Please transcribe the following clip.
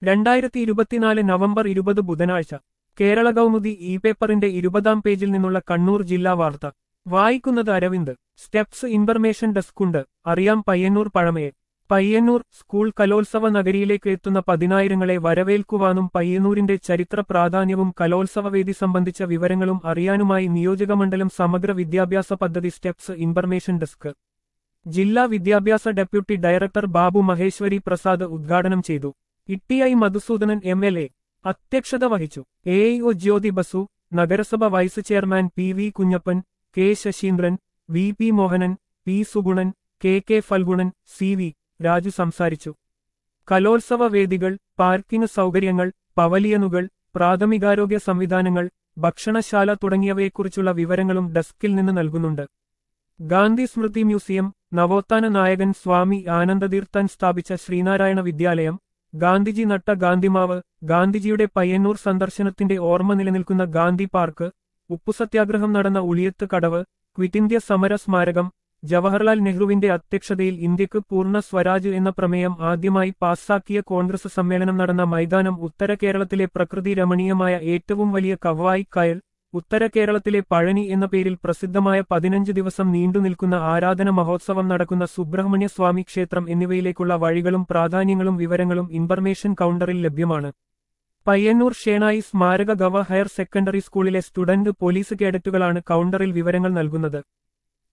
രണ്ടായിരത്തി ഇരുപത്തിനാല് നവംബർ ഇരുപത് ബുധനാഴ്ച കേരള കൗമുദി ഇ പേപ്പറിന്റെ ഇരുപതാം പേജിൽ നിന്നുള്ള കണ്ണൂർ ജില്ലാ വാർത്ത വായിക്കുന്നത് അരവിന്ദ് സ്റ്റെപ്സ് ഇൻഫർമേഷൻ ഡെസ്കുണ്ട് അറിയാം പയ്യന്നൂർ പഴമയെ പയ്യന്നൂർ സ്കൂൾ കലോത്സവ നഗരിയിലേക്ക് എത്തുന്ന പതിനായിരങ്ങളെ വരവേൽക്കുവാനും പയ്യന്നൂരിന്റെ ചരിത്ര പ്രാധാന്യവും കലോത്സവവേദി സംബന്ധിച്ച വിവരങ്ങളും അറിയാനുമായി നിയോജകമണ്ഡലം സമഗ്ര വിദ്യാഭ്യാസ പദ്ധതി സ്റ്റെപ്സ് ഇൻഫർമേഷൻ ഡെസ്ക് ജില്ലാ വിദ്യാഭ്യാസ ഡെപ്യൂട്ടി ഡയറക്ടർ ബാബു മഹേശ്വരി പ്രസാദ് ഉദ്ഘാടനം ചെയ്തു ഇട്ടിഐ മധുസൂദനൻ എം എൽ എ അധ്യക്ഷത വഹിച്ചു എ ഒ ജ്യോതി ബസു നഗരസഭ vice chairman P V Kunhappan K Sasheendran V P Mohanan P Sugunan K K Phalgunan C V Raju സംസാരിച്ചു കലോത്സവ വേദികൾ പാർക്കിംഗ് സൗകര്യങ്ങൾ പവലിയനുകൾ പ്രാഥമികാരോഗ്യ സംവിധാനങ്ങൾ ഭക്ഷണശാല തുടങ്ങിയവയെക്കുറിച്ചുള്ള വിവരങ്ങളും ഡെസ്കിൽ നിന്ന് നൽകുന്നുണ്ട് ഗാന്ധി സ്മൃതി മ്യൂസിയം നവോത്ഥാന നായകൻ സ്വാമി ആനന്ദതീർത്ഥൻ സ്ഥാപിച്ച ശ്രീനാരായണ വിദ്യാലയം ഗാന്ധിജി നട്ട ഗാന്ധിമാവ് ഗാന്ധിജിയുടെ പയ്യന്നൂർ സന്ദർശനത്തിന്റെ ഓർമ്മ നിലനിൽക്കുന്ന ഗാന്ധി പാർക്ക് ഉപ്പുസത്യാഗ്രഹം നടന്ന ഉളിയത്ത് കടവ് ക്വിറ്റ് ഇന്ത്യ സമര സ്മാരകം ജവഹർലാൽ നെഹ്റുവിന്റെ അധ്യക്ഷതയിൽ ഇന്ത്യക്ക് പൂർണ്ണ സ്വരാജ് എന്ന പ്രമേയം ആദ്യമായി പാസ്സാക്കിയ കോൺഗ്രസ് സമ്മേളനം നടന്ന മൈതാനം ഉത്തര കേരളത്തിലെ പ്രകൃതി രമണീയമായ ഏറ്റവും വലിയ കവായി കയൽ ഉത്തര കേരളത്തിലെ പഴനി എന്ന പേരിൽ പ്രസിദ്ധമായ പതിനഞ്ച് ദിവസം നീണ്ടുനിൽക്കുന്ന ആരാധന മഹോത്സവം നടക്കുന്ന സുബ്രഹ്മണ്യ സ്വാമി ക്ഷേത്രം എന്നിവയിലേക്കുള്ള വഴികളും പ്രാധാന്യങ്ങളും വിവരങ്ങളും ഇൻഫർമേഷൻ കൗണ്ടറിൽ ലഭ്യമാണ് പയ്യന്നൂർ ഷേണായി സ്മാരക ഗവ ഹയർ സെക്കൻഡറി സ്കൂളിലെ സ്റ്റുഡന്റ് പോലീസ് കേഡറ്റുകളാണ് കൗണ്ടറിൽ വിവരങ്ങൾ നൽകുന്നത്